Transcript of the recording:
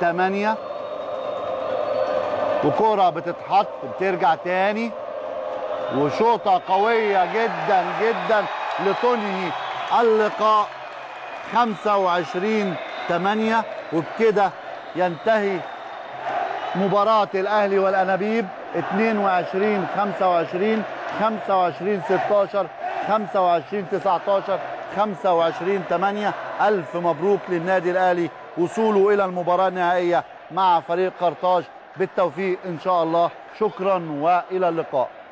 8 وكرة بتتحط بترجع تاني وشوطة قوية جدا جدا لتنهي اللقاء 25 8 وبكده ينتهي مباراة الأهلي والأنابيب 22 25 25 16 25 19 25 8 ألف مبروك للنادي الأهلي وصوله إلى المباراة النهائية مع فريق قرطاج بالتوفيق إن شاء الله شكرا وإلى اللقاء